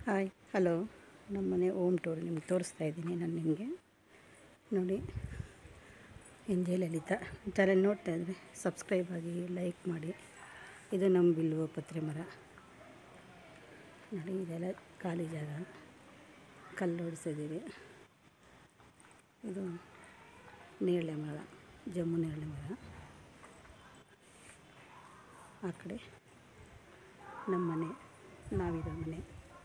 Hi hello ನಮ್ಮ ಮನೆ ohm tour ನಿಮ್ಗೆ ತೋರಿಸ್ತಾ ಇದ್ದೀನಿ ನಾನು ನಿಮಗೆ ನೋಡಿ ಎನ್ ಜೆ ಲಲಿತಾ ಚಾನಲ್ ನೋಡ್ತಾ ಇದ್ದರೆ ಸಬ್ಸ್ಕ್ರೈಬ್ ಆಗಿ ಲೈಕ್ ಮಾಡಿ ಇದು ನಮ್ಮ ಬಿಲ್ವ ಪತ್ರೆ ಮರ ನೋಡಿ ಇದೆಲ್ಲ ಖಾಲಿ ಜಾಗ ಕಲ್ಲು ಹೊಡಿಸಿದ್ದೀವಿ ಇದು ನೇರಳೆ ಮರ ಜಮ್ಮು ನೇರಳೆ ಮರ ಆ ಕಡೆ ನಮ್ಮ ಮನೆ ನಾವಿರೋ ಮನೆ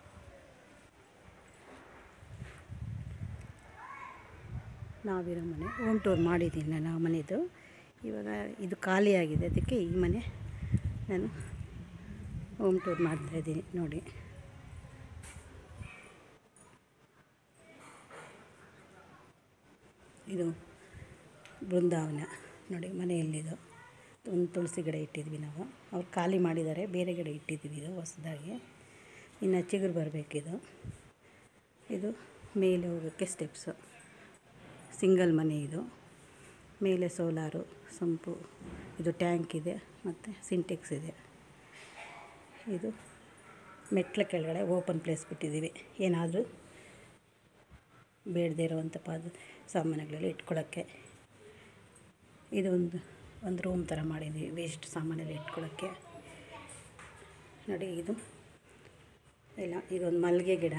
ನಾವಿರೋ ಮನೆ ಹೋಮ್ ಟೂರ್ ಮಾಡಿದ್ದೀನಿ ನಾನು ಆ ಮನೆದು ಇವಾಗ ಇದು ಖಾಲಿಯಾಗಿದೆ ಅದಕ್ಕೆ ಈ ಮನೆ ನಾನು ಹೋಮ್ ಟೂರ್ ಮಾಡ್ತಾಯಿದ್ದೀನಿ ನೋಡಿ ಇದು ಬೃಂದಾವನ ನೋಡಿ ಮನೆಯಲ್ಲಿದು ಒಂದು ತುಳಸಿ ಗಿಡ ಇಟ್ಟಿದ್ವಿ ನಾವು ಅವ್ರು ಖಾಲಿ ಮಾಡಿದ್ದಾರೆ ಬೇರೆ ಗಿಡ ಇಟ್ಟಿದ್ವಿ ಇದು ಹೊಸದಾಗಿ ಇನ್ನು ಚಿಗುರು ಬರಬೇಕಿದು ಇದು ಮೇಲೆ ಹೋಗೋಕ್ಕೆ ಸ್ಟೆಪ್ಸು ಸಿಂಗಲ್ ಮನೆ ಇದು ಮೇಲೆ ಸೋಲಾರು ಸಂಪು ಇದು ಟ್ಯಾಂಕ್ ಇದೆ ಮತ್ತು ಸಿಂಟೆಕ್ಸ್ ಇದೆ ಇದು ಮೆಟ್ಲ ಕೆಳಗಡೆ ಓಪನ್ ಪ್ಲೇಸ್ ಬಿಟ್ಟಿದ್ದೀವಿ ಏನಾದರೂ ಬೇಡದೇ ಇರೋವಂಥ ಪಾದ ಸಾಮಾನುಗಳೆಲ್ಲ ಇಟ್ಕೊಳ್ಳೋಕ್ಕೆ ಇದು ಒಂದು ಒಂದು ರೂಮ್ ಥರ ಮಾಡಿದ್ದೀವಿ ವೇಸ್ಟ್ ಸಾಮಾನೆಲ್ಲ ಇಟ್ಕೊಳ್ಳೋಕ್ಕೆ ನೋಡಿ ಇದು ಇಲ್ಲ ಇದೊಂದು ಮಲ್ಲಿಗೆ ಗಿಡ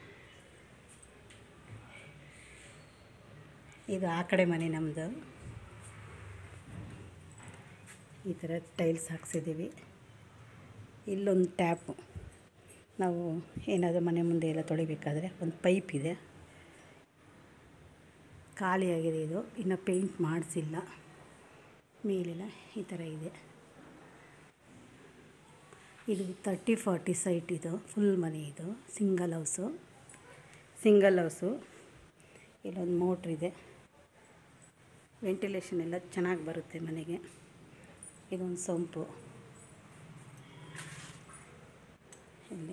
ಇದು ಆ ಕಡೆ ಮನೆ ನಮ್ಮದು ಈ ಥರ ಟೈಲ್ಸ್ ಹಾಕ್ಸಿದ್ದೀವಿ ಇಲ್ಲೊಂದು ಟ್ಯಾಪು ನಾವು ಏನಾದರೂ ಮನೆ ಮುಂದೆ ಎಲ್ಲ ತೊಳಿಬೇಕಾದ್ರೆ ಒಂದು ಪೈಪ್ ಇದೆ ಖಾಲಿಯಾಗಿದೆ ಇದು ಇನ್ನು ಪೇಂಟ್ ಮಾಡಿಸಿಲ್ಲ ಮೇಲೆಲ್ಲ ಈ ಥರ ಇದೆ ಇದು ತರ್ಟಿ ಫಾರ್ಟಿ ಸೈಟ್ ಇದು ಫುಲ್ ಮನೆ ಇದು ಸಿಂಗಲ್ ಹೌಸು ಸಿಂಗಲ್ ಹೌಸು ಇಲ್ಲೊಂದು ಮೋಟ್ರ್ ಇದೆ ವೆಂಟಿಲೇಷನ್ ಎಲ್ಲ ಚೆನ್ನಾಗಿ ಬರುತ್ತೆ ಮನೆಗೆ ಇದೊಂದು ಸೊಂಪು ಇಲ್ಲಿ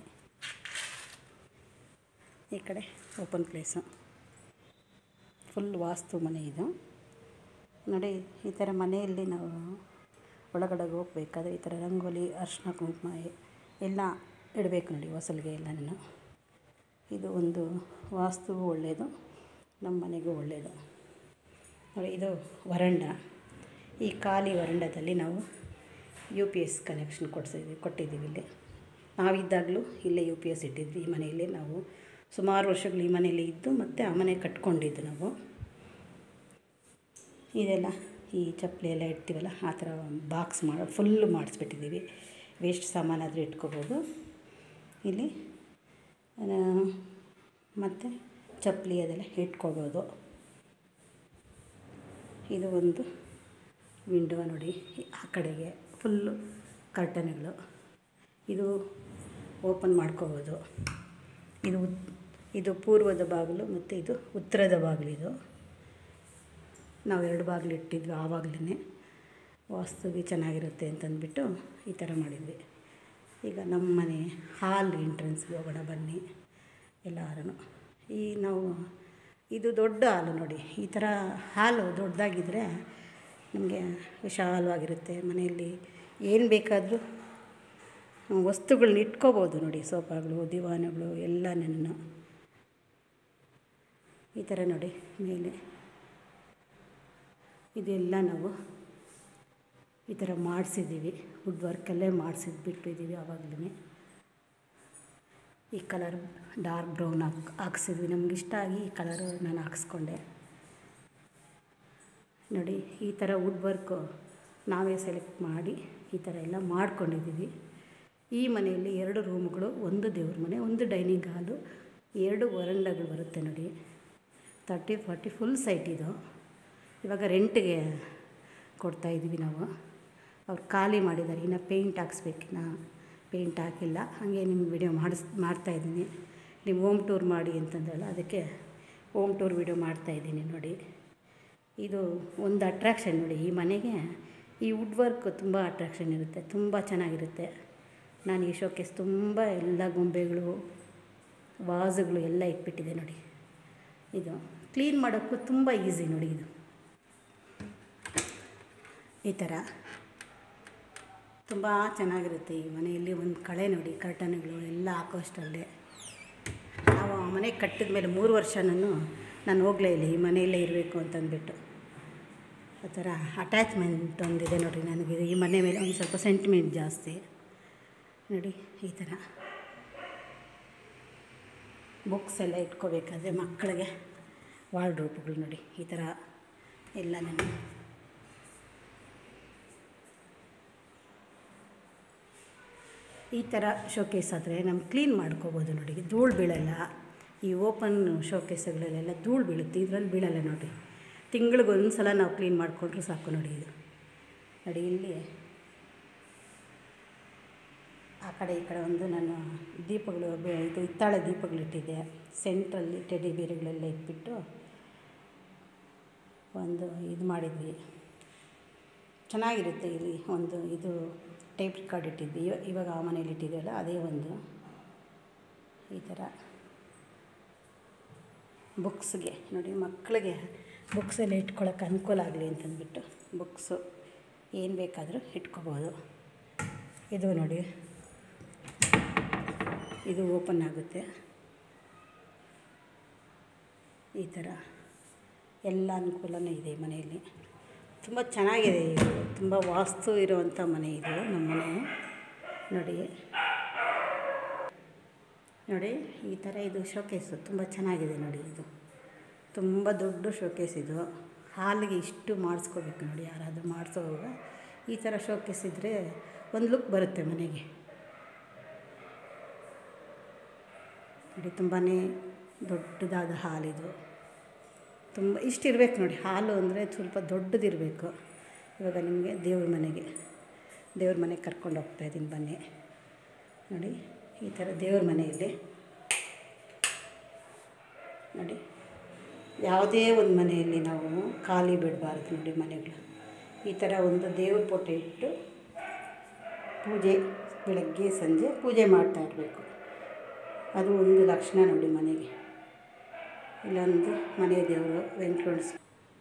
ಈ ಕಡೆ ಓಪನ್ ಪ್ಲೇಸು ಫುಲ್ ವಾಸ್ತು ಮನೆ ಇದು ನೋಡಿ ಈ ಥರ ಮನೆಯಲ್ಲಿ ನಾವು ಒಳಗಡೆ ಹೋಗ್ಬೇಕಾದ್ರೆ ಈ ಥರ ರಂಗೋಲಿ ಅರ್ಶಿನ ಕುಂಕುಮ ಎಲ್ಲ ಇಡಬೇಕು ನೋಡಿ ಹೊಸಲಿಗೆ ಎಲ್ಲನೂ ಇದು ಒಂದು ವಾಸ್ತುಗೂ ಒಳ್ಳೆಯದು ನಮ್ಮ ಮನೆಗೂ ಒಳ್ಳೆಯದು ನೋಡಿ ಇದು ವರಂಡ ಈ ಖಾಲಿ ವರಂಡದಲ್ಲಿ ನಾವು ಯು ಪಿ ಎಸ್ ಕನೆಕ್ಷನ್ ಕೊಡ್ಸಿದ್ವಿ ಕೊಟ್ಟಿದ್ದೀವಿ ಇಲ್ಲಿ ನಾವಿದ್ದಾಗಲೂ ಇಲ್ಲೇ ಯು ಪಿ ಎಸ್ ಇಟ್ಟಿದ್ವಿ ಈ ಮನೆಯಲ್ಲಿ ನಾವು ಸುಮಾರು ವರ್ಷಗಳು ಈ ಮನೆಯಲ್ಲಿ ಇದ್ದು ಮತ್ತು ಆ ಮನೆ ಕಟ್ಕೊಂಡಿದ್ದು ನಾವು ಇದೆಲ್ಲ ಈ ಚಪ್ಪಲಿ ಎಲ್ಲ ಇಡ್ತೀವಲ್ಲ ಆ ಥರ ಬಾಕ್ಸ್ ಮಾಡಿ ಫುಲ್ಲು ಮಾಡಿಸ್ಬಿಟ್ಟಿದ್ದೀವಿ ವೇಸ್ಟ್ ಸಾಮಾನಾದರೂ ಇಟ್ಕೋಬೋದು ಇಲ್ಲಿ ಮತ್ತು ಚಪ್ಪಲಿ ಅದೆಲ್ಲ ಇಟ್ಕೊಳ್ಬೋದು ಇದು ಒಂದು ವಿಂಡೋ ನೋಡಿ ಆ ಕಡೆಗೆ ಫುಲ್ಲು ಕರ್ಟನ್ಗಳು ಇದು ಓಪನ್ ಮಾಡ್ಕೋಬೋದು ಇದು ಉತ್ ಇದು ಪೂರ್ವದ ಬಾಗಿಲು ಮತ್ತು ಇದು ಉತ್ತರದ ಬಾಗಿಲು ಇದು ನಾವು ಎರಡು ಬಾಗಿಲು ಇಟ್ಟಿದ್ವಿ ಆವಾಗಲೇ ವಾಸ್ತುಗೆ ಚೆನ್ನಾಗಿರುತ್ತೆ ಅಂತಂದ್ಬಿಟ್ಟು ಈ ಥರ ಮಾಡಿದ್ವಿ ಈಗ ನಮ್ಮ ಮನೆ ಹಾಲ್ ಎಂಟ್ರೆನ್ಸ್ಗೆ ಹೋಗೋಣ ಬನ್ನಿ ಎಲ್ಲರೂ ಈ ನಾವು ಇದು ದೊಡ್ಡ ಹಾಲು ನೋಡಿ ಈ ಥರ ಹಾಲು ದೊಡ್ಡದಾಗಿದ್ದರೆ ನಮಗೆ ವಿಶಾಲವಾಗಿರುತ್ತೆ ಮನೆಯಲ್ಲಿ ಏನು ಬೇಕಾದರೂ ವಸ್ತುಗಳನ್ನ ಇಟ್ಕೋಬೋದು ನೋಡಿ ಸೋಫಾಗಳು ದಿವಾನಗಳು ಎಲ್ಲನೂ ಈ ಥರ ನೋಡಿ ಮೇಲೆ ಇದೆಲ್ಲ ನಾವು ಈ ಥರ ಮಾಡಿಸಿದ್ದೀವಿ ವುಡ್ ವರ್ಕಲ್ಲೇ ಮಾಡಿಸಿದ್ದು ಬಿಟ್ಟಿದ್ದೀವಿ ಆವಾಗಲೇ ಈ ಕಲರ್ ಡಾರ್ಕ್ ಬ್ರೌನ್ ಹಾಕ್ ಹಾಕ್ಸಿದ್ವಿ ನಮ್ಗೆ ಇಷ್ಟ ಆಗಿ ಈ ಕಲರು ನಾನು ಹಾಕ್ಸ್ಕೊಂಡೆ ನೋಡಿ ಈ ಥರ ವುಡ್ ವರ್ಕು ನಾವೇ ಸೆಲೆಕ್ಟ್ ಮಾಡಿ ಈ ಥರ ಎಲ್ಲ ಮಾಡ್ಕೊಂಡಿದ್ದೀವಿ ಈ ಮನೆಯಲ್ಲಿ ಎರಡು ರೂಮ್ಗಳು ಒಂದು ದೇವ್ರ ಮನೆ ಒಂದು ಡೈನಿಂಗ್ ಹಾಲು ಎರಡು ವರಂಡಗಳು ಬರುತ್ತೆ ನೋಡಿ ತರ್ಟಿ ಫಾರ್ಟಿ ಫುಲ್ ಸೈಟ್ ಇದು ಇವಾಗ ರೆಂಟಿಗೆ ಕೊಡ್ತಾಯಿದ್ದೀವಿ ನಾವು ಅವ್ರು ಖಾಲಿ ಮಾಡಿದ್ದಾರೆ ಇನ್ನು ಪೇಂಟ್ ಹಾಕ್ಸ್ಬೇಕಿನ್ನ ಪೇಂಟ್ ಹಾಕಿಲ್ಲ ಹಾಗೆ ನಿಮ್ಗೆ ವಿಡಿಯೋ ಮಾಡಿಸ್ ಮಾಡ್ತಾಯಿದ್ದೀನಿ ನೀವು ಹೋಮ್ ಟೂರ್ ಮಾಡಿ ಅಂತಂದಲ್ಲ ಅದಕ್ಕೆ ಹೋಮ್ ಟೂರ್ ವಿಡಿಯೋ ಮಾಡ್ತಾಯಿದ್ದೀನಿ ನೋಡಿ ಇದು ಒಂದು ಅಟ್ರಾಕ್ಷನ್ ನೋಡಿ ಈ ಮನೆಗೆ ಈ ವುಡ್ ವರ್ಕ್ ತುಂಬ ಅಟ್ರಾಕ್ಷನ್ ಇರುತ್ತೆ ತುಂಬ ಚೆನ್ನಾಗಿರುತ್ತೆ ನಾನು ಈ ಶೋಕೇಸ್ ತುಂಬ ಎಲ್ಲ ಗೊಂಬೆಗಳು ವಾಝುಗಳು ಎಲ್ಲ ಇಟ್ಬಿಟ್ಟಿದೆ ನೋಡಿ ಇದು ಕ್ಲೀನ್ ಮಾಡೋಕ್ಕೂ ತುಂಬ ಈಸಿ ನೋಡಿ ಇದು ಈ ಥರ ತುಂಬ ಚೆನ್ನಾಗಿರುತ್ತೆ ಈ ಮನೆಯಲ್ಲಿ ಒಂದು ಕಳೆ ನೋಡಿ ಕರ್ಟನ್ಗಳು ಎಲ್ಲ ಹಾಕೋಷ್ಟರಲ್ಲೇ ಮನೆ ಕಟ್ಟಿದ ಮೇಲೆ ಮೂರು ವರ್ಷ ನಾನು ನಾನು ಹೋಗಲೇ ಇಲ್ಲ ಈ ಮನೆಯಲ್ಲೇ ಇರಬೇಕು ಅಂತಂದ್ಬಿಟ್ಟು ಆ ಥರ ಅಟ್ಯಾಚ್ಮೆಂಟ್ ಒಂದಿದೆ ನೋಡಿ ನನಗೆ ಈ ಮನೆ ಮೇಲೆ ಒಂದು ಸ್ವಲ್ಪ ಸೆಂಟಿಮೆಂಟ್ ಜಾಸ್ತಿ ನೋಡಿ ಈ ಥರ ಬುಕ್ಸ್ ಎಲ್ಲ ಇಟ್ಕೋಬೇಕಾದ್ರೆ ಮಕ್ಕಳಿಗೆ ವಾರ್ಡ್ರೋಬ್ಗಳು ನೋಡಿ ಈ ಥರ ಎಲ್ಲ ನಾನು ಈ ಥರ ಶೋಕೇಸ್ ಆದರೆ ನಮ್ಗೆ ಕ್ಲೀನ್ ಮಾಡ್ಕೋಬೋದು ನೋಡಿ ಧೂಳು ಬೀಳಲ್ಲ ಈ ಓಪನ್ ಶೋಕೇಸ್ಗಳಲ್ಲೆಲ್ಲ ಧೂಳು ಬೀಳುತ್ತೆ ಇದರಲ್ಲಿ ಬೀಳಲ್ಲ ನೋಡಿ ತಿಂಗಳಿಗೆ ಒಂದು ಸಲ ನಾವು ಕ್ಲೀನ್ ಮಾಡಿಕೊಂಡ್ರೆ ಸಾಕು ನೋಡಿ ಇದು ನೋಡಿ ಇಲ್ಲಿ ಆ ಕಡೆ ಈ ಕಡೆ ಒಂದು ನಾನು ದೀಪಗಳು ಬೆ- ಇದು ಹಿತ್ತಾಳೆ ದೀಪಗಳಿಟ್ಟಿದ್ದೆ ಸೆಂಟ್ರಲ್ಲಿ ಟೆಡಿ ಬೇರೆಗಳೆಲ್ಲ ಇಟ್ಬಿಟ್ಟು ಒಂದು ಇದು ಮಾಡಿದ್ವಿ ಚೆನ್ನಾಗಿರುತ್ತೆ ಇಲ್ಲಿ ಒಂದು ಇದು ಟೇಪ್ ಕಾರ್ಡ್ ಇಟ್ಟಿದ್ವಿ ಇವ- ಇವಾಗ ಆ ಮನೇಲಿ ಇಟ್ಟಿದ್ದೀವಲ್ಲ ಅದೇ ಒಂದು ಈ ಥರ ಬುಕ್ಸ್ಗೆ ನೋಡಿ ಮಕ್ಕಳಿಗೆ ಬುಕ್ಸ್ ಎಲ್ಲ ಇಟ್ಕೊಳ್ಳೋಕೆ ಅನುಕೂಲ ಆಗಲಿ ಅಂತಂದ್ಬಿಟ್ಟು ಬುಕ್ಸು ಏನು ಬೇಕಾದರೂ ಇಟ್ಕೋಬೋದು ಇದು ನೋಡಿ ಇದು ಓಪನ್ ಆಗುತ್ತೆ ಈ ಥರ ಎಲ್ಲ ಅನುಕೂಲನೂ ಇದೆ ಈ ಮನೆಯಲ್ಲಿ ತುಂಬ ಚೆನ್ನಾಗಿದೆ ಇದು ತುಂಬ ವಾಸ್ತು ಇರುವಂಥ ಮನೆ ಇದು ನಮ್ಮ ಮನೆ ನೋಡಿ ನೋಡಿ ಈ ಥರ ಇದು ಶೋಕೇಸು ತುಂಬ ಚೆನ್ನಾಗಿದೆ ನೋಡಿ ಇದು ತುಂಬ ದೊಡ್ಡ ಶೋಕೇಸ್ ಇದು ಹಾಲಿಗೆ ಇಷ್ಟು ಮಾಡಿಸ್ಕೋಬೇಕು ನೋಡಿ ಯಾರಾದರೂ ಮಾಡಿಸೋವಾಗ ಈ ಥರ ಶೋಕೇಸ್ ಇದ್ದರೆ ಒಂದು ಲುಕ್ ಬರುತ್ತೆ ಮನೆಗೆ ನೋಡಿ ತುಂಬಾ ದೊಡ್ಡದಾದ ಹಾಲಿದು ತುಂಬ ಇಷ್ಟು ಇರಬೇಕು ನೋಡಿ ಹಾಲು ಅಂದರೆ ಸ್ವಲ್ಪ ದೊಡ್ಡದಿರಬೇಕು ಇವಾಗ ನಿಮಗೆ ದೇವ್ರ ಮನೆಗೆ ದೇವ್ರ ಮನೆಗೆ ಕರ್ಕೊಂಡು ಹೋಗ್ತಾ ಇದ್ದೀನಿ ಬನ್ನಿ ನೋಡಿ ಈ ಥರ ದೇವ್ರ ಮನೆಯಲ್ಲಿ ನೋಡಿ ಯಾವುದೇ ಒಂದು ಮನೆಯಲ್ಲಿ ನಾವು ಖಾಲಿ ಬಿಡಬಾರ್ದು ನೋಡಿ ಮನೆಗಳು ಈ ಥರ ಒಂದು ದೇವ್ರ ಫೋಟೋ ಇಟ್ಟು ಪೂಜೆ ಬೆಳಗ್ಗೆ ಸಂಜೆ ಪೂಜೆ ಮಾಡ್ತಾ ಇರಬೇಕು ಅದು ಒಂದು ಲಕ್ಷಣ ನೋಡಿ ಮನೆಗೆ ಇಲ್ಲೊಂದು ಮನೆ ದೇವರು ವೆಂಕಟೇಶ್ವರ ಸ್ವಾಮಿ.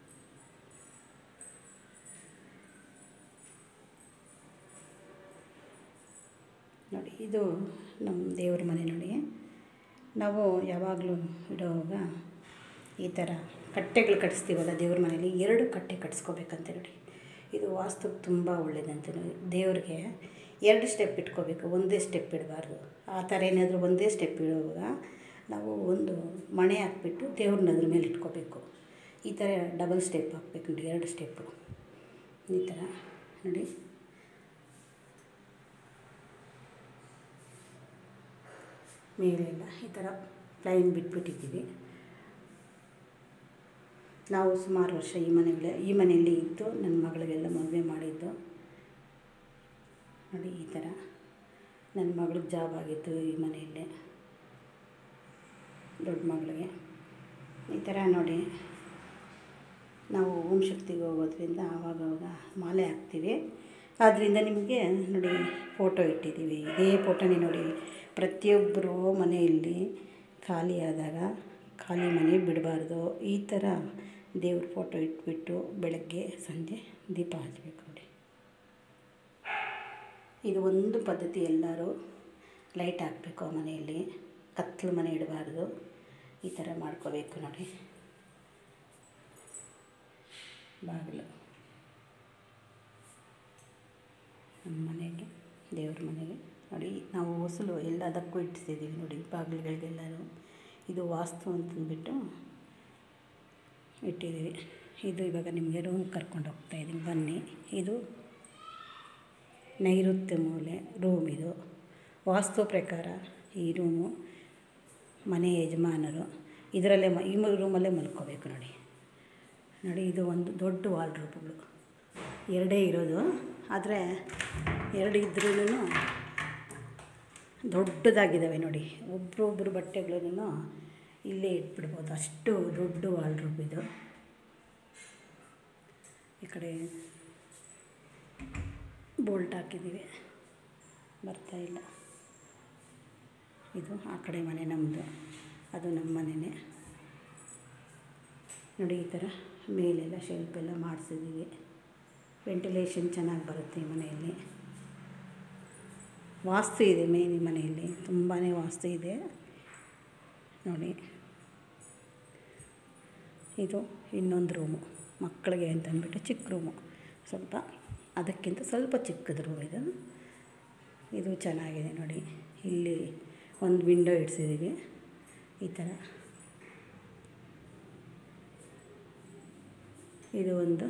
ನೋಡಿ ಇದು ನಮ್ಮ ದೇವ್ರ ಮನೆ ನೋಡಿ ನಾವು ಯಾವಾಗಲೂ ಇಡೋವಾಗ ಈ ಥರ ಕಟ್ಟೆಗಳು ಕಟ್ಟಿಸ್ತೀವಲ್ಲ ದೇವ್ರ ಮನೇಲಿ ಎರಡು ಕಟ್ಟೆ ಕಟ್ಸ್ಕೋಬೇಕಂತೆ ನೋಡಿ ಇದು ವಾಸ್ತು ತುಂಬ ಒಳ್ಳೆಯದಂತೆ ನೋಡಿ ದೇವ್ರಿಗೆ ಎರಡು ಸ್ಟೆಪ್ ಇಟ್ಕೋಬೇಕು ಒಂದೇ ಸ್ಟೆಪ್ ಇಡಬಾರ್ದು ಆ ಥರ ಏನಾದರೂ ಒಂದೇ ಸ್ಟೆಪ್ ಇಡುವಾಗ ನಾವು ಒಂದು ಮಣೆ ಹಾಕ್ಬಿಟ್ಟು ದೇವ್ರನ್ನ ಅದ್ರ ಮೇಲೆ ಇಟ್ಕೋಬೇಕು ಈ ಥರ ಡಬಲ್ ಸ್ಟೆಪ್ ಹಾಕ್ಬೇಕು ನೋಡಿ ಎರಡು ಸ್ಟೆಪ್ಪು ಈ ಥರ ನೋಡಿ ಮೇಲೆಲ್ಲ ಈ ಥರ ಪ್ಲೈನ್ ಬಿಟ್ಬಿಟ್ಟಿದ್ದೀವಿ ನಾವು ಸುಮಾರು ವರ್ಷ ಈ ಮನೆಗಳೇ ಈ ಮನೆಯಲ್ಲಿ ಇದ್ದು ನನ್ನ ಮಗಳಿಗೆಲ್ಲ ಮದುವೆ ಮಾಡಿದ್ದು ನೋಡಿ ಈ ಥರ ನನ್ನ ಮಗಳಿಗೆ ಜಾಬ್ ಆಗಿತ್ತು ಈ ಮನೆಯಲ್ಲೇ ದೊಡ್ಡ ಮಗಳಿಗೆ ಈ ಥರ ನೋಡಿ ನಾವು ಓಂ ಶಕ್ತಿಗೆ ಹೋಗೋದ್ರಿಂದ ಆವಾಗವಾಗ ಮಾಲೆ ಹಾಕ್ತೀವಿ ಆದ್ದರಿಂದ ನಿಮಗೆ ನೋಡಿ ಫೋಟೋ ಇಟ್ಟಿದ್ದೀವಿ ಇದೇ ಫೋಟೋನೇ ನೋಡಿ ಪ್ರತಿಯೊಬ್ಬರು ಮನೆಯಲ್ಲಿ ಖಾಲಿ ಆದಾಗ ಖಾಲಿ ಮನೆ ಬಿಡಬಾರ್ದು ಈ ಥರ ದೇವ್ರ ಫೋಟೋ ಇಟ್ಬಿಟ್ಟು ಬೆಳಗ್ಗೆ ಸಂಜೆ ದೀಪ ಹಚ್ಚಬೇಕು ನೋಡಿ ಇದು ಒಂದು ಪದ್ಧತಿ ಎಲ್ಲರೂ ಲೈಟ್ ಹಾಕಬೇಕು ಆ ಮನೆಯಲ್ಲಿ ಕತ್ಲು ಮನೆ ಇಡಬಾರ್ದು ಈ ಥರ ಮಾಡ್ಕೋಬೇಕು ನೋಡಿ ಬಾಗಿಲು ನಮ್ಮ ಮನೆಗೆ ದೇವ್ರ ಮನೆಗೆ ನೋಡಿ ನಾವು ಹೊಸಲು ಎಲ್ಲದಕ್ಕೂ ಇಟ್ಟಿದ್ದೀವಿ ನೋಡಿ ಬಾಗಿಲುಗಳಿಗೆಲ್ಲರೂ ಇದು ವಾಸ್ತು ಅಂತಂದ್ಬಿಟ್ಟು ಇಟ್ಟಿದ್ದೀವಿ ಇದು ಇವಾಗ ನಿಮಗೆ ರೂಮ್ ಕರ್ಕೊಂಡು ಹೋಗ್ತಾ ಇದ್ದೀನಿ ಬನ್ನಿ ಇದು ನೈಋತ್ಯ ಮೂಲೆ ರೂಮ್ ಇದು ವಾಸ್ತು ಪ್ರಕಾರ ಈ ರೂಮು ಮನೆ ಯಜಮಾನರು ಇದರಲ್ಲೇ ಮ ಈ ರೂಮಲ್ಲೇ ಮಲ್ಕೋಬೇಕು ನೋಡಿ ನೋಡಿ ಇದು ಒಂದು ದೊಡ್ಡ ವಾಲ್ಡ್ರೋಬ್ಗಳು ಎರಡೇ ಇರೋದು ಆದರೆ ಎರಡು ಇದ್ರೂ ದೊಡ್ಡದಾಗಿದ್ದಾವೆ ನೋಡಿ ಒಬ್ಬರೊಬ್ಬರು ಬಟ್ಟೆಗಳನ್ನು ಇಲ್ಲೇ ಇಟ್ಬಿಡ್ಬೋದು ಅಷ್ಟು ದೊಡ್ಡ ವಾಲ್ಡ್ರೋಬ್ ಇದು ಈ ಕಡೆ ಬೋಲ್ಟ್ ಹಾಕಿದ್ದೀವಿ ಬರ್ತಾ ಇಲ್ಲ ಇದು ಆ ಕಡೆ ಮನೆ ನಮ್ಮದು ಅದು ನಮ್ಮ ಮನೆಯೇ ನೋಡಿ ಈ ಥರ ಮೇಲೆಲ್ಲ ಶೆಲ್ಫ್ ಎಲ್ಲ ಮಾಡಿಸಿದ್ದೀವಿ ವೆಂಟಿಲೇಷನ್ ಚೆನ್ನಾಗಿ ಬರುತ್ತೆ ಈ ಮನೆಯಲ್ಲಿ ವಾಸ್ತು ಇದೆ ಮೇನ್ ಈ ಮನೆಯಲ್ಲಿ ತುಂಬಾ ವಾಸ್ತು ಇದೆ ನೋಡಿ ಇದು ಇನ್ನೊಂದು ರೂಮು ಮಕ್ಕಳಿಗೆ ಅಂತ ಅಂದ್ಬಿಟ್ಟು ಚಿಕ್ಕ ರೂಮು ಸ್ವಲ್ಪ ಅದಕ್ಕಿಂತ ಸ್ವಲ್ಪ ಚಿಕ್ಕದು ರೂಮ್ ಇದು ಇದು ಚೆನ್ನಾಗಿದೆ ನೋಡಿ ಇಲ್ಲಿ ಒಂದು ವಿಂಡೋ ಇಡ್ಸಿದ್ದೀವಿ ಈ ಥರ ಇದು ಒಂದು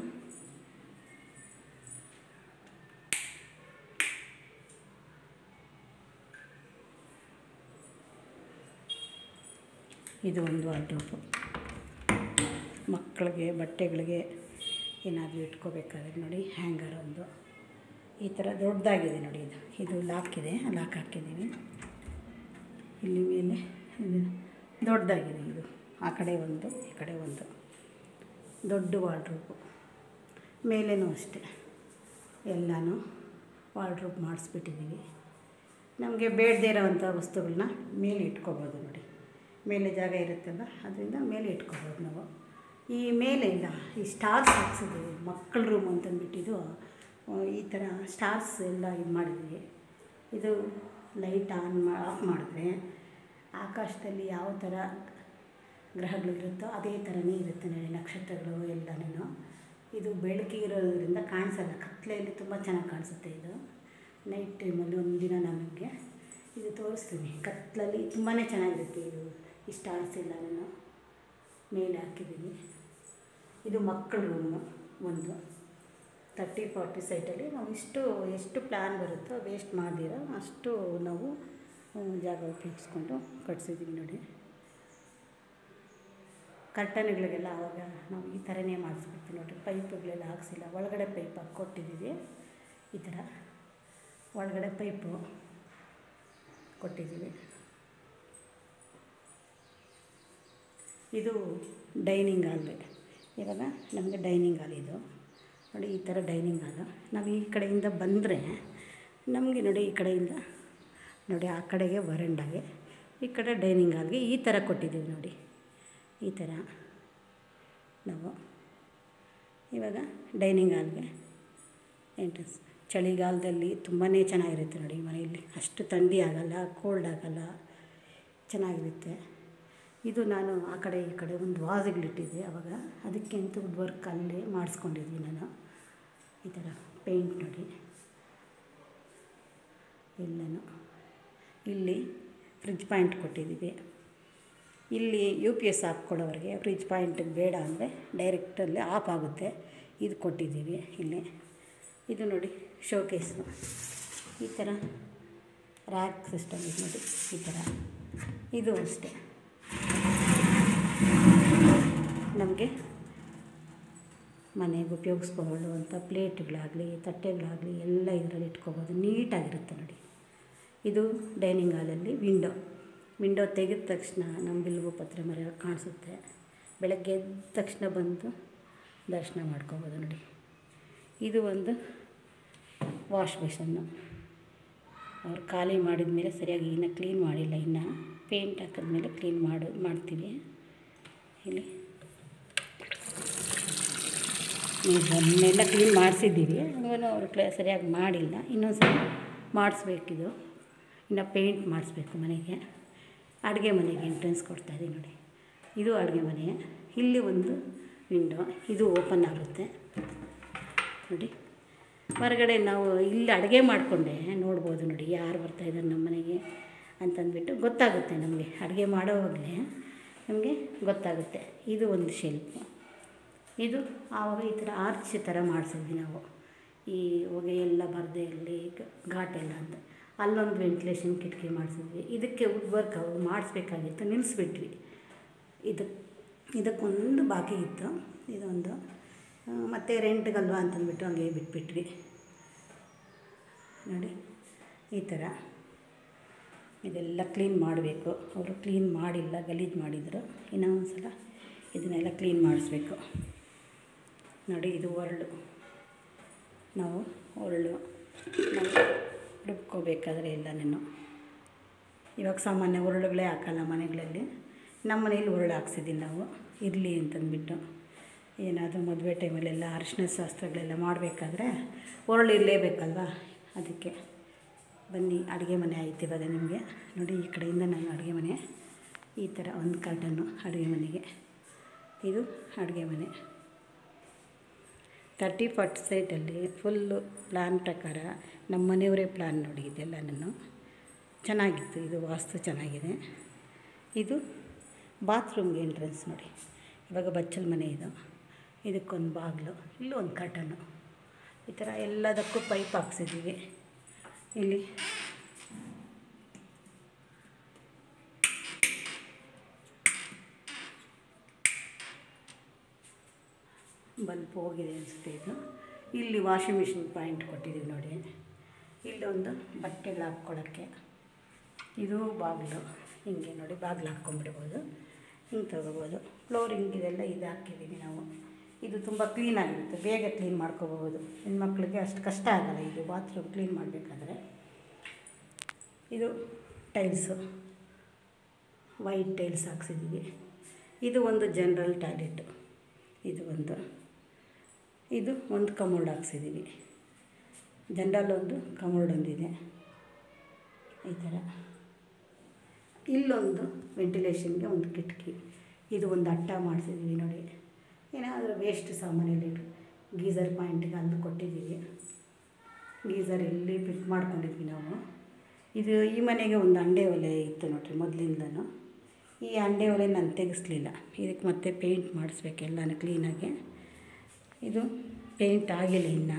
ಇದು ಒಂದು ವಾರ್ಡ್ರೋಬು ಮಕ್ಕಳಿಗೆ ಬಟ್ಟೆಗಳಿಗೆ ಏನಾದರೂ ಇಟ್ಕೋಬೇಕಾದ್ರೆ ನೋಡಿ ಹ್ಯಾಂಗರ್ ಒಂದು ಈ ಥರ ದೊಡ್ಡದಾಗಿದೆ ನೋಡಿ ಇದು ಇದು ಲಾಕ್ ಇದೆ ಲಾಕ್ ಹಾಕಿದ್ದೀವಿ ಇಲ್ಲಿ ಮೇಲೆ ಇದು ದೊಡ್ಡದಾಗಿದೆ ಇದು ಆ ಕಡೆ ಒಂದು ಈ ಕಡೆ ಒಂದು ದೊಡ್ಡ ವಾರ್ಡ್ರೋಬು ಮೇಲೇನೂ ಅಷ್ಟೇ ಎಲ್ಲನೂ ವಾರ್ಡ್ರೋಬ್ ಮಾಡಿಸ್ಬಿಟ್ಟಿದ್ದೀವಿ ನಮಗೆ ಬೇಡದೇ ಇರೋವಂಥ ವಸ್ತುಗಳನ್ನ ಮೇಲೆ ಇಟ್ಕೋಬೋದು ನೋಡಿ ಮೇಲೆ ಜಾಗ ಇರುತ್ತಲ್ಲ ಅದರಿಂದ ಮೇಲೆ ಇಟ್ಕೋಬೋದು ನಾವು ಈ ಮೇಲೆ ಇಲ್ಲ ಈ ಸ್ಟಾರ್ಸ್ ಹಾಕ್ಸಿದ್ದೀವಿ ಮಕ್ಕಳ ರೂಮ್ ಅಂತಂದ್ಬಿಟ್ಟಿದ್ದು ಈ ಥರ ಸ್ಟಾರ್ಸ್ ಎಲ್ಲ ಇದು ಮಾಡಿದ್ವಿ ಇದು ಲೈಟ್ ಆನ್ ಮಾ ಆಫ್ ಮಾಡಿದ್ರೆ ಆಕಾಶದಲ್ಲಿ ಯಾವ ಥರ ಗ್ರಹಗಳಿರುತ್ತೋ ಅದೇ ಥರನೇ ಇರುತ್ತೆ ನೋಡಿ ನಕ್ಷತ್ರಗಳು ಎಲ್ಲನೂ ಇದು ಬೆಳಕಿರೋದ್ರಿಂದ ಕಾಣಿಸಲ್ಲ ಕತ್ಲೆಯಲ್ಲಿ ತುಂಬ ಚೆನ್ನಾಗಿ ಕಾಣಿಸುತ್ತೆ ಇದು ನೈಟ್ ಟೈಮಲ್ಲಿ ಒಂದಿನ ನಮಗೆ ಇದು ತೋರಿಸ್ತೀನಿ ಕತ್ಲಲ್ಲಿ ತುಂಬಾ ಚೆನ್ನಾಗಿರುತ್ತೆ ಇದು ಈ ಸ್ಟಾರ್ಸ್ ಎಲ್ಲನೂ ಮೇಲೆ ಹಾಕಿದ್ದೀನಿ ಇದು ಮಕ್ಕಳ ರೂಮು ಒಂದು ತರ್ಟಿ ಫಾರ್ಟಿ ಸೈಟಲ್ಲಿ ನಾವು ಇಷ್ಟು ಎಷ್ಟು ಪ್ಲ್ಯಾನ್ ಬರುತ್ತೋ ವೇಸ್ಟ್ ಮಾಡ್ದಿರ ಅಷ್ಟು ನಾವು ಜಾಗ ಉಪಯೋಗಿಸ್ಕೊಂಡು ಕಟ್ಸಿದ್ದೀವಿ ನೋಡಿ ಕರ್ಟನ್ಗಳಿಗೆಲ್ಲ ಆವಾಗ ನಾವು ಈ ಥರನೇ ಮಾಡಿಸ್ಬಿಡ್ತೀವಿ ನೋಡಿರಿ ಪೈಪ್ಗಳೆಲ್ಲ ಹಾಕ್ಸಿಲ್ಲ ಒಳಗಡೆ ಪೈಪ್ ಹಾಕಿ ಕೊಟ್ಟಿದ್ದೀವಿ ಈ ಥರ ಒಳಗಡೆ ಪೈಪು ಕೊಟ್ಟಿದ್ದೀವಿ ಇದು ಡೈನಿಂಗ್ ಹಾಲ್ ಇವಾಗ ನಮಗೆ ಡೈನಿಂಗ್ ಹಾಲ್ ಇದು ನೋಡಿ ಈ ಥರ ಡೈನಿಂಗ್ ಹಾಲು ನಾವು ಈ ಕಡೆಯಿಂದ ಬಂದರೆ ನಮಗೆ ನೋಡಿ ಈ ಕಡೆಯಿಂದ ನೋಡಿ ಆ ಕಡೆಗೆ ವರಂಡಾಗೆ ಈ ಕಡೆ ಡೈನಿಂಗ್ ಹಾಲ್ಗೆ ಈ ಥರ ಕೊಟ್ಟಿದ್ದೀವಿ ನೋಡಿ ಈ ಥರ ನಾವು ಇವಾಗ ಡೈನಿಂಗ್ ಹಾಲ್ಗೆ ಎಂಟ್ರೆನ್ಸ್ ಚಳಿಗಾಲದಲ್ಲಿ ತುಂಬಾ ಚೆನ್ನಾಗಿರುತ್ತೆ ನೋಡಿ ಮನೆಯಲ್ಲಿ ಅಷ್ಟು ಥಂಡಿ ಆಗೋಲ್ಲ ಕೋಲ್ಡ್ ಆಗೋಲ್ಲ ಚೆನ್ನಾಗಿರುತ್ತೆ ಇದು ನಾನು ಆ ಕಡೆ ಈ ಕಡೆ ಒಂದು ವಾಸ್ಗಳಿಟ್ಟಿದ್ದೆ ಆವಾಗ ಅದಕ್ಕೆ ಅಂತ ವುಡ್ ವರ್ಕ್ ಅಲ್ಲೇ ಮಾಡಿಸ್ಕೊಂಡಿದ್ವಿ ನಾನು ಈ ಥರ ಪೇಂಟ್ ನೋಡಿ ಎಲ್ಲನೂ ಇಲ್ಲಿ ಫ್ರಿಜ್ ಪಾಯಿಂಟ್ ಕೊಟ್ಟಿದ್ದೀವಿ ಇಲ್ಲಿ ಯು ಪಿ ಎಸ್ ಹಾಕ್ಕೊಡೋರಿಗೆ ಫ್ರಿಜ್ ಪಾಯಿಂಟ್ ಬೇಡ ಅಂದರೆ ಡೈರೆಕ್ಟಲ್ಲಿ ಆಫ್ ಆಗುತ್ತೆ ಇದು ಕೊಟ್ಟಿದ್ದೀವಿ ಇಲ್ಲಿ ಇದು ನೋಡಿ ಶೋಕೇಸು ಈ ಥರ ರ್ಯಾಕ್ ಸಿಸ್ಟಮ್ ಇದು ನೋಡಿ ಈ ಥರ ಇದು ಅಷ್ಟೇ ನಮಗೆ ಮನೆಗೆ ಉಪಯೋಗಿಸ್ಕೊಳ್ಳುವಂಥ ಪ್ಲೇಟ್ಗಳಾಗಲಿ ತಟ್ಟೆಗಳಾಗಲಿ ಎಲ್ಲ ಇದರಲ್ಲಿ ಇಟ್ಕೋಬೋದು ನೀಟಾಗಿರುತ್ತೆ ನೋಡಿ ಇದು ಡೈನಿಂಗ್ ಹಾಲಲ್ಲಿ ವಿಂಡೋ ವಿಂಡೋ ತೆಗೆದ ತಕ್ಷಣ ನಮ್ಮ ಬಿಲ್ವು ಪತ್ರೆ ಮರ ಕಾಣಿಸುತ್ತೆ ಬೆಳಗ್ಗೆ ಎದ್ದ ತಕ್ಷಣ ಬಂದು ದರ್ಶನ ಮಾಡ್ಕೋಬೋದು ನೋಡಿ ಇದು ಒಂದು ವಾಶ್ ಬೇಸನ್ನು ಅವ್ರು ಖಾಲಿ ಮಾಡಿದ ಮೇಲೆ ಸರಿಯಾಗಿ ಇನ್ನೂ ಕ್ಲೀನ್ ಮಾಡಿಲ್ಲ ಇನ್ನು ಪೇಂಟ್ ಹಾಕಿದ್ಮೇಲೆ ಕ್ಲೀನ್ ಮಾಡಿ ಮಾಡ್ತೀವಿ ಇಲ್ಲಿ ಇದನ್ನೆಲ್ಲ ಕ್ಲೀನ್ ಮಾಡಿಸಿದ್ದೀವಿ ಅದನ್ನು ಅವರು ಕ್ಲೇ ಸರಿಯಾಗಿ ಮಾಡಿಲ್ಲ ಇನ್ನೊಂದು ಸಲ ಮಾಡಿಸ್ಬೇಕಿದು ಇನ್ನು ಪೇಂಟ್ ಮಾಡಿಸ್ಬೇಕು ಮನೆಗೆ ಅಡುಗೆ ಮನೆಗೆ ಎಂಟ್ರೆನ್ಸ್ ಕೊಡ್ತಾಯಿದ್ದೀವಿ ನೋಡಿ ಇದು ಅಡುಗೆ ಮನೆ ಇಲ್ಲಿ ಒಂದು ವಿಂಡೋ ಇದು ಓಪನ್ ಆಗುತ್ತೆ ನೋಡಿ ಹೊರಗಡೆ ನಾವು ಇಲ್ಲಿ ಅಡುಗೆ ಮಾಡಿಕೊಂಡೆ ನೋಡ್ಬೋದು ನೋಡಿ ಯಾರು ಬರ್ತಾಯಿದ್ದಾರೆ ನಮ್ಮ ಮನೆಗೆ ಅಂತಂದ್ಬಿಟ್ಟು ಗೊತ್ತಾಗುತ್ತೆ ನಮಗೆ ಅಡುಗೆ ಮಾಡೋವಾಗಲೇ ನಮಗೆ ಗೊತ್ತಾಗುತ್ತೆ ಇದು ಒಂದು ಶೆಲ್ಫು ಇದು ಆವಾಗ ಈ ಥರ ಆರ್ಚ್ ಥರ ಮಾಡಿಸಿದ್ವಿ ನಾವು ಈ ಹೊಗೆ ಎಲ್ಲ ಬರದೇ ಇರಲಿ ಘಾಟ್ ಎಲ್ಲ ಅಂತ ಅಲ್ಲೊಂದು ವೆಂಟಿಲೇಷನ್ ಕಿಟಕಿ ಮಾಡಿಸಿದ್ವಿ ಇದಕ್ಕೆ ವುಡ್ ವರ್ಕ್ ಅವಾಗ ಮಾಡಿಸ್ಬೇಕಾಗಿತ್ತು ನಿಲ್ಲಿಸ್ಬಿಟ್ವಿ ಇದು ಇದಕ್ಕೊಂದು ಬಾಕಿ ಇತ್ತು ಇದೊಂದು ಮತ್ತು ರೆಂಟ್ಗಲ್ವಾ ಅಂತಂದ್ಬಿಟ್ಟು ಹಂಗೆ ಬಿಟ್ಬಿಟ್ವಿ ನೋಡಿ ಈ ಥರ ಇದೆಲ್ಲ ಕ್ಲೀನ್ ಮಾಡಬೇಕು ಅವರು ಕ್ಲೀನ್ ಮಾಡಿಲ್ಲ ಗಲೀಜು ಮಾಡಿದರು ಇನ್ನೂ ಒಂದು ಸಲ ಇದನ್ನೆಲ್ಲ ಕ್ಲೀನ್ ಮಾಡಿಸ್ಬೇಕು ನೋಡಿ ಇದು ಒರಳು ನಾವು ಒರಳು ನಾವು ರುಬ್ಕೋಬೇಕಾದ್ರೆ ಎಲ್ಲನೂ ಇವಾಗ ಸಾಮಾನ್ಯ ಉರುಳುಗಳೇ ಹಾಕಲ್ಲ ಮನೆಗಳಲ್ಲಿ ನಮ್ಮ ಮನೇಲಿ ಉರುಳು ಹಾಕ್ಸಿದ್ದೀವಿ ನಾವು ಇರಲಿ ಅಂತಂದ್ಬಿಟ್ಟು ಏನಾದರೂ ಮದುವೆ ಟೈಮಲ್ಲೆಲ್ಲ ಅರಿಶಿನ ಶಾಸ್ತ್ರಗಳೆಲ್ಲ ಮಾಡಬೇಕಾದ್ರೆ ಉರುಳು ಇರಲೇಬೇಕಲ್ವ ಅದಕ್ಕೆ ಬನ್ನಿ ಅಡುಗೆ ಮನೆ ಆಯ್ತು ಇವಾಗ ನಿಮಗೆ ನೋಡಿ ಈ ಕಡೆಯಿಂದ ನಾನು ಅಡುಗೆ ಮನೆ ಈ ಥರ ಒಂದು ಕರ್ಟನ್ನು ಅಡುಗೆ ಮನೆಗೆ ಇದು ಅಡುಗೆ ಮನೆ ತರ್ಟಿ ಫಾರ್ಟಿ ಸೈಟಲ್ಲಿ ಫುಲ್ಲು ಪ್ಲ್ಯಾನ್ ಪ್ರಕಾರ ನಮ್ಮ ಮನೆಯವರೇ ಪ್ಲ್ಯಾನ್ ನೋಡಿ ಇದೆಲ್ಲ ನಾನು ಚೆನ್ನಾಗಿತ್ತು ಇದು ವಾಸ್ತು ಚೆನ್ನಾಗಿದೆ ಇದು ಬಾತ್ರೂಮ್ಗೆ ಎಂಟ್ರೆನ್ಸ್ ನೋಡಿ ಇವಾಗ ಬಚ್ಚಲ ಮನೆ ಇದು ಇದಕ್ಕೊಂದು ಬಾಗಿಲು ಇಲ್ಲೂ ಒಂದು ಕರ್ಟನ್ನು ಈ ಥರ ಎಲ್ಲದಕ್ಕೂ ಪೈಪ್ ಹಾಕ್ಸಿದ್ದೀವಿ ಇಲ್ಲಿ ಬಲ್ಪ್ ಹೋಗಿದೆ ಅನಿಸುತ್ತೆ ಇದು ಇಲ್ಲಿ ವಾಷಿಂಗ್ ಮಿಷಿನ್ ಪಾಯಿಂಟ್ ಕೊಟ್ಟಿದ್ದೀವಿ ನೋಡಿ ಇಲ್ಲೊಂದು ಬಟ್ಟೆಗಳು ಹಾಕ್ಕೊಳ್ಳೋಕ್ಕೆ ಇದು ಬಾಗಿಲು ಹಿಂಗೆ ನೋಡಿ ಬಾಗಿಲು ಹಾಕ್ಕೊಂಬಿಡ್ಬೋದು ಹಿಂಗೆ ತಗೋಬೋದು ಫ್ಲೋರಿಂಗ್ ಇದೆಲ್ಲ ಇದು ಹಾಕಿದ್ದೀವಿ ನಾವು ಇದು ತುಂಬ ಕ್ಲೀನಾಗಿರುತ್ತೆ ಬೇಗ ಕ್ಲೀನ್ ಮಾಡ್ಕೋಬೋದು ಹೆಣ್ಮಕ್ಳಿಗೆ ಅಷ್ಟು ಕಷ್ಟ ಆಗಲ್ಲ ಇದು ಬಾತ್ರೂಮ್ ಕ್ಲೀನ್ ಮಾಡಬೇಕಾದ್ರೆ ಇದು ಟೈಲ್ಸು ವೈಟ್ ಟೈಲ್ಸ್ ಹಾಕ್ಸಿದ್ದೀವಿ ಇದು ಒಂದು ಜನರಲ್ ಟಾಯ್ಲೆಟು ಇದು ಒಂದು ಇದು ಒಂದು ಕಮೋಡ್ ಹಾಕ್ಸಿದ್ದೀವಿ ಜನರಲ್ ಒಂದು ಕಮೋಡ್ ಒಂದಿದೆ ಈ ಥರ ಇಲ್ಲೊಂದು ವೆಂಟಿಲೇಷನ್ಗೆ ಒಂದು ಕಿಟಕಿ ಇದು ಒಂದು ಅಟ್ಟ ಮಾಡಿಸಿದ್ದೀವಿ ನೋಡಿ ಏನಾದರೂ ವೇಸ್ಟ್ ಸಾಮಾನಲ್ಲಿ ಗೀಝರ್ ಪಾಯಿಂಟ್ಗೆ ಅಲ್ಲಿ ಕೊಟ್ಟಿದ್ದೀವಿ ಗೀಝರ್ ಇಲ್ಲಿ ಫಿಟ್ ಮಾಡ್ಕೊಂಡಿದ್ವಿ ನಾವು ಇದು ಈ ಮನೆಗೆ ಒಂದು ಅಂಡೆ ಒಲೆ ಇತ್ತು ನೋಡಿರಿ ಮೊದಲಿಂದನೂ ಈ ಅಂಡೆ ಒಲೆ ನಾನು ತೆಗೆಸ್ಲಿಲ್ಲ ಇದಕ್ಕೆ ಮತ್ತೆ ಪೇಂಟ್ ಮಾಡಿಸ್ಬೇಕು ಎಲ್ಲನೂ ಕ್ಲೀನಾಗಿ ಇದು ಪೇಂಟ್ ಆಗಿಲ್ಲ ಇನ್ನು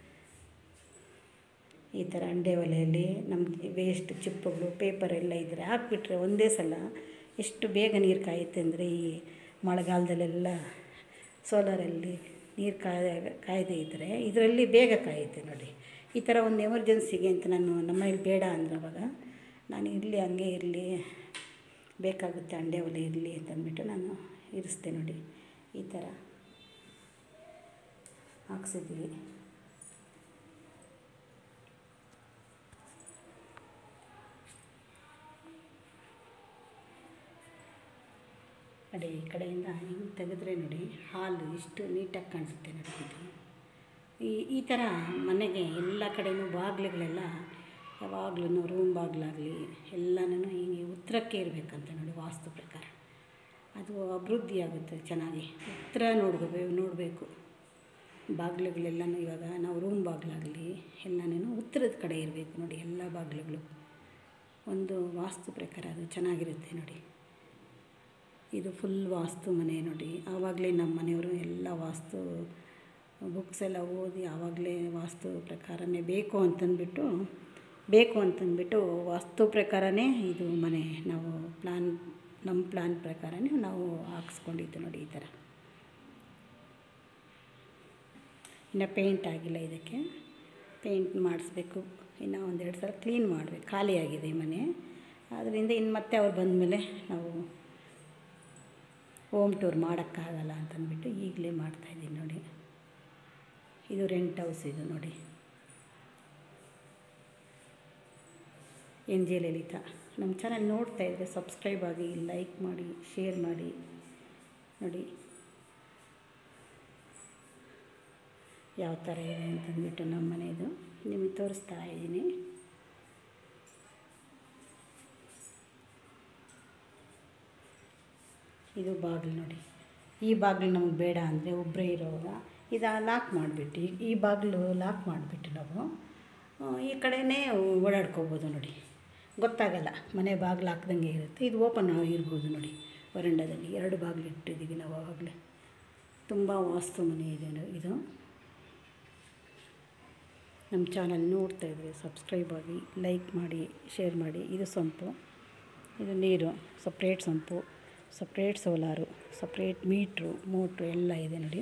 ಈ ಥರ ಅಂಡೆ ಒಲೆಯಲ್ಲಿ ನಮ್ಗೆ ವೇಸ್ಟ್ ಚಿಪ್ಪುಗಳು ಪೇಪರ್ ಎಲ್ಲ ಇದ್ದರೆ ಹಾಕ್ಬಿಟ್ರೆ ಒಂದೇ ಸಲ ಎಷ್ಟು ಬೇಗ ನೀರು ಕಾಯುತ್ತೆ ಅಂದರೆ ಈ ಮಳೆಗಾಲದಲ್ಲೆಲ್ಲ ಸೋಲಾರಲ್ಲಿ ನೀರು ಕಾಯ ಕಾಯದೇ ಇದ್ದರೆ ಇದರಲ್ಲಿ ಬೇಗ ಕಾಯುತ್ತೆ ನೋಡಿ ಈ ಥರ ಒಂದು ಎಮರ್ಜೆನ್ಸಿಗೆ ಅಂತ ನಾನು ನಮ್ಮನೇಲಿ ಬೇಡ ಅಂದ್ರೆ ಅವಾಗ ನಾನು ಇರಲಿ ಹಂಗೆ ಇರಲಿ ಬೇಕಾಗುತ್ತೆ ಅಂಡೆ ಒಲೆ ಇರಲಿ ಅಂತಂದ್ಬಿಟ್ಟು ನಾನು ಇರಿಸ್ದೆ ನೋಡಿ ಈ ಥರ ಹಾಕ್ಸಿದ್ವಿ ನೋಡಿ ಈ ಕಡೆಯಿಂದ ಹಿಂಗೆ ತೆಗೆದ್ರೆ ನೋಡಿ ಹಾಲು ಇಷ್ಟು ನೀಟಾಗಿ ಕಾಣಿಸುತ್ತೆ ನೋಡಿ ಇದು ಈ ಈ ಥರ ಮನೆಗೆ ಎಲ್ಲ ಕಡೆಯೂ ಬಾಗಿಲುಗಳೆಲ್ಲ ಯಾವಾಗ್ಲೂ ರೂಮ್ ಬಾಗಿಲಾಗಲಿ ಎಲ್ಲನೂ ಹೀಗೆ ಉತ್ತರಕ್ಕೆ ಇರಬೇಕಂತ ನೋಡಿ ವಾಸ್ತು ಪ್ರಕಾರ ಅದು ಅಭಿವೃದ್ಧಿ ಆಗುತ್ತೆ ಚೆನ್ನಾಗಿ ಉತ್ತರ ನೋಡ್ಕೋಬೇಕು ನೋಡಬೇಕು ಬಾಗಿಲುಗಳೆಲ್ಲನೂ ಇವಾಗ ನಾವು ರೂಮ್ ಬಾಗಿಲಾಗಲಿ ಎಲ್ಲನೂ ಉತ್ತರದ ಕಡೆ ಇರಬೇಕು ನೋಡಿ ಎಲ್ಲ ಬಾಗಿಲುಗಳು ಒಂದು ವಾಸ್ತು ಪ್ರಕಾರ ಅದು ಚೆನ್ನಾಗಿರುತ್ತೆ ನೋಡಿ ಇದು ಫುಲ್ ವಾಸ್ತು ಮನೆ ನೋಡಿ ಆವಾಗಲೇ ನಮ್ಮ ಮನೆಯವರು ಎಲ್ಲ ವಾಸ್ತು ಬುಕ್ಸ್ ಎಲ್ಲ ಓದಿ ಆವಾಗಲೇ ವಾಸ್ತು ಪ್ರಕಾರನೇ ಬೇಕು ಅಂತಂದ್ಬಿಟ್ಟು ಬೇಕು ಅಂತಂದ್ಬಿಟ್ಟು ವಾಸ್ತು ಪ್ರಕಾರನೇ ಇದು ಮನೆ ನಾವು ಪ್ಲ್ಯಾನ್ ನಮ್ಮ ಪ್ಲ್ಯಾನ್ ಪ್ರಕಾರನೇ ನಾವು ಹಾಕ್ಸ್ಕೊಂಡಿದ್ದು ನೋಡಿ ಈ ಥರ ಇನ್ನು ಪೇಂಟ್ ಆಗಿಲ್ಲ ಇದಕ್ಕೆ ಪೇಂಟ್ ಮಾಡಿಸ್ಬೇಕು ಇನ್ನು ಒಂದೆರಡು ಸಲ ಕ್ಲೀನ್ ಮಾಡಬೇಕು ಖಾಲಿಯಾಗಿದೆ ಈ ಮನೆ ಅದರಿಂದ ಇನ್ನು ಮತ್ತೆ ಅವ್ರು ಬಂದಮೇಲೆ ನಾವು ಹೋಮ್ ಟೂರ್ ಮಾಡೋಕ್ಕಾಗಲ್ಲ ಅಂತಂದ್ಬಿಟ್ಟು ಈಗಲೇ ಮಾಡ್ತಾಯಿದ್ದೀನಿ ನೋಡಿ ಇದು ರೆಂಟ್ ಹೌಸ್ ಇದು ನೋಡಿ ಎನ್ ಜೆ ಲಲಿತಾ ನಮ್ಮ ಚಾನಲ್ ನೋಡ್ತಾ ಇದ್ದರೆ ಸಬ್ಸ್ಕ್ರೈಬ್ ಆಗಿ ಲೈಕ್ ಮಾಡಿ ಶೇರ್ ಮಾಡಿ ನೋಡಿ ಯಾವ ಥರ ಇದೆ ಅಂತಂದ್ಬಿಟ್ಟು ನಮ್ಮ ಮನೆಯದು ನಿಮಗೆ ತೋರಿಸ್ತಾ ಇದ್ದೀನಿ ಇದು ಬಾಗಿಲು ನೋಡಿ ಈ ಬಾಗಿಲು ನಮಗೆ ಬೇಡ ಅಂದರೆ ಒಬ್ಬರೇ ಇರೋವಾಗ ಇದು ಲಾಕ್ ಮಾಡಿಬಿಟ್ಟು ಈ ಬಾಗಿಲು ಲಾಕ್ ಮಾಡಿಬಿಟ್ಟು ನಾವು ಆ, ಈ ಕಡೆನೇ ಓಡಾಡ್ಕೋಬೋದು ನೋಡಿ ಗೊತ್ತಾಗಲ್ಲ ಮನೆ ಬಾಗಿಲು ಹಾಕ್ದಂಗೆ ಇರುತ್ತೆ ಇದು ಓಪನ್ ಇರ್ಬೋದು ನೋಡಿ ವರಂಡದಲ್ಲಿ ಎರಡು ಬಾಗಿಲು ಇಟ್ಟಿದ್ದೀವಿ ನಾವು ಆವಾಗಲೇ ತುಂಬ ವಾಸ್ತು ಮನೆ ಇದೆ ನೋಡಿ ಇದು ನಮ್ಮ ಚಾನಲ್ ನೋಡ್ತಾ ಇದ್ದರೆ ಸಬ್ಸ್ಕ್ರೈಬ್ ಆಗಿ ಲೈಕ್ ಮಾಡಿ ಶೇರ್ ಮಾಡಿ ಇದು ಸೊಂಪು ಇದು ನೀರು separate sump separate solar separate meter motor ಎಲ್ಲ ಇದೆ ನೋಡಿ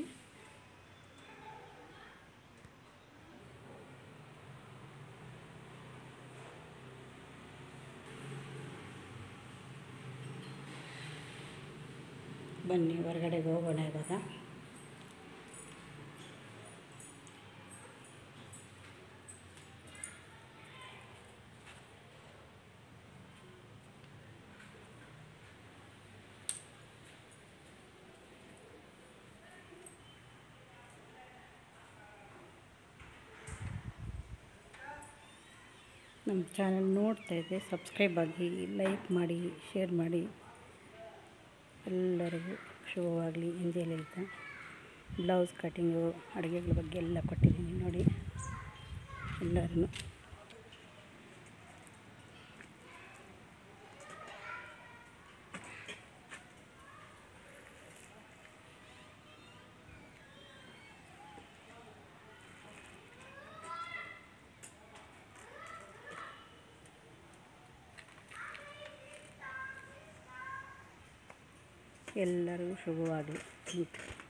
ಬನ್ನಿ ಹೊರಗಡೆಗೆ ಹೋಗೋಣ ಇವಾಗ ನಮ್ಮ ಚಾನಲ್ ನೋಡ್ತಾ ಇದ್ದರೆ ಸಬ್ಸ್ಕ್ರೈಬ್ ಆಗಿ ಲೈಕ್ ಮಾಡಿ ಶೇರ್ ಮಾಡಿ ಎಲ್ಲರಿಗೂ ಶುಭವಾಗಲಿ ಹಿಂದಿಯಲ್ಲಿ ಹೇಳ್ತಾ ಬ್ಲೌಸ್ ಕಟಿಂಗು ಅಡುಗೆಗಳ ಬಗ್ಗೆ ಎಲ್ಲ ಕೊಟ್ಟಿದ್ದೀನಿ ನೋಡಿ ಎಲ್ಲರೂ ಎಲ್ಲರಿಗೂ ಶುಭವಾಗಲಿ ಅಂತ